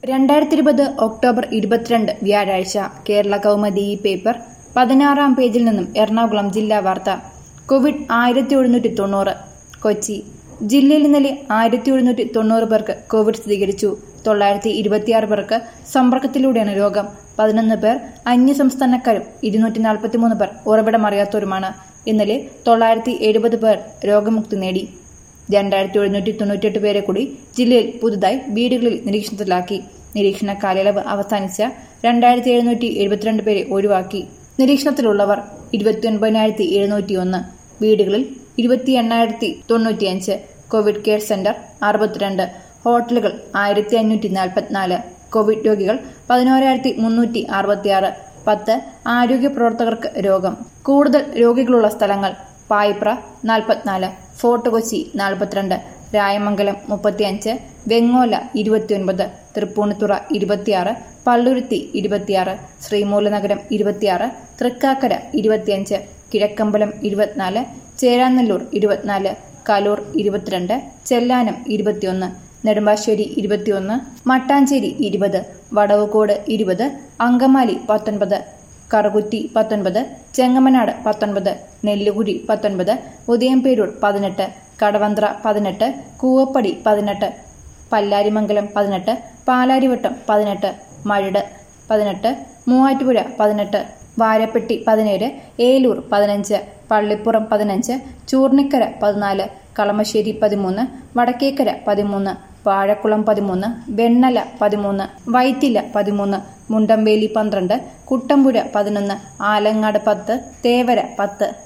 രണ്ടായിരത്തി ഇരുപത് ഒക്ടോബർ ഇരുപത്തിരണ്ട് വ്യാഴാഴ്ച കേരള കൗമുദി ഈ പേപ്പർ പതിനാറാം പേജിൽ നിന്നും എറണാകുളം ജില്ലാ വാർത്ത കോവിഡ് ആയിരത്തി എഴുന്നൂറ്റി തൊണ്ണൂറ് കൊച്ചി ജില്ലയിൽ ഇന്നലെ ആയിരത്തി എഴുന്നൂറ്റി തൊണ്ണൂറ് പേർക്ക് കോവിഡ് സ്ഥിരീകരിച്ചു തൊള്ളായിരത്തി ഇരുപത്തിയാറ് പേർക്ക് സമ്പർക്കത്തിലൂടെയാണ് രോഗം പതിനൊന്ന് പേർ അന്യ സംസ്ഥാനക്കാരും ഇരുന്നൂറ്റി നാൽപ്പത്തിമൂന്ന് പേർ ഉറവിടമറിയാത്തവരുമാണ് ഇന്നലെ തൊള്ളായിരത്തി എഴുപത് പേർ രോഗമുക്തി നേടി രണ്ടായിരത്തി എഴുന്നൂറ്റി തൊണ്ണൂറ്റിയെട്ട് പേരെ കൂടി ജില്ലയിൽ പുതുതായി വീടുകളിൽ നിരീക്ഷണത്തിലാക്കി നിരീക്ഷണ കാലയളവ് അവസാനിച്ച രണ്ടായിരത്തി എഴുന്നൂറ്റി എഴുപത്തിരണ്ട് പേരെ ഒഴിവാക്കി നിരീക്ഷണത്തിലുള്ളവർ ഇരുപത്തി ഒൻപതിനായിരത്തി എഴുന്നൂറ്റി ഒന്ന് വീടുകളിൽ ഇരുപത്തി എണ്ണായിരത്തി തൊണ്ണൂറ്റിയഞ്ച് കോവിഡ് കെയർ സെന്റർ അറുപത്തിരണ്ട് ഹോട്ടലുകൾ ആയിരത്തി അഞ്ഞൂറ്റി നാൽപ്പത്തിനാല് കോവിഡ് രോഗികൾ പതിനോരായിരത്തി മുന്നൂറ്റി അറുപത്തിയാറ് പത്ത് ആരോഗ്യ പ്രവർത്തകർക്ക് രോഗം കൂടുതൽ രോഗികളുള്ള സ്ഥലങ്ങൾ പായിപ്ര നാൽപ്പത്തിനാല് ഫോർട്ട് കൊച്ചി നാൽപ്പത്തിരണ്ട് രായമംഗലം മുപ്പത്തിയഞ്ച് വെങ്ങോല ഇരുപത്തിയൊൻപത് തൃപ്പൂണിത്തുറ ഇരുപത്തിയാറ് പള്ളുരുത്തി ഇരുപത്തിയാറ് ശ്രീമൂലനഗരം ഇരുപത്തിയാറ് തൃക്കാക്കര ഇരുപത്തിയഞ്ച് കിഴക്കമ്പലം ഇരുപത്തിനാല് ചേരാനല്ലൂർ ഇരുപത്തിനാല് കലൂർ ഇരുപത്തിരണ്ട് ചെല്ലാനം ഇരുപത്തിയൊന്ന് നെടുമ്പാശ്ശേരി ഇരുപത്തിയൊന്ന് മട്ടാഞ്ചേരി ഇരുപത് വടവുകോട് ഇരുപത് അങ്കമാലി പത്തൊൻപത് കറുകുറ്റി പത്തൊൻപത് ചെങ്ങമനാട് പത്തൊൻപത് നെല്ലുകുഴി പത്തൊൻപത് ഉദയംപേരൂർ പതിനെട്ട് കടവന്ത്ര പതിനെട്ട് കൂവപ്പടി പതിനെട്ട് പല്ലാരിമംഗലം പതിനെട്ട് പാലാരിവട്ടം പതിനെട്ട് മഴട് പതിനെട്ട് മൂവാറ്റുപുഴ പതിനെട്ട് വാരപ്പെട്ടി പതിനേഴ് ഏലൂർ പതിനഞ്ച് പള്ളിപ്പുറം പതിനഞ്ച് ചൂർണിക്കര പതിനാല് കളമശ്ശേരി പതിമൂന്ന് വടക്കേക്കര പതിമൂന്ന് വാഴക്കുളം പതിമൂന്ന് വെണ്ണല പതിമൂന്ന് വൈറ്റില പതിമൂന്ന് മുണ്ടമ്പേലി പന്ത്രണ്ട് കുട്ടമ്പുഴ പതിനൊന്ന് ആലങ്ങാട് പത്ത് തേവര പത്ത്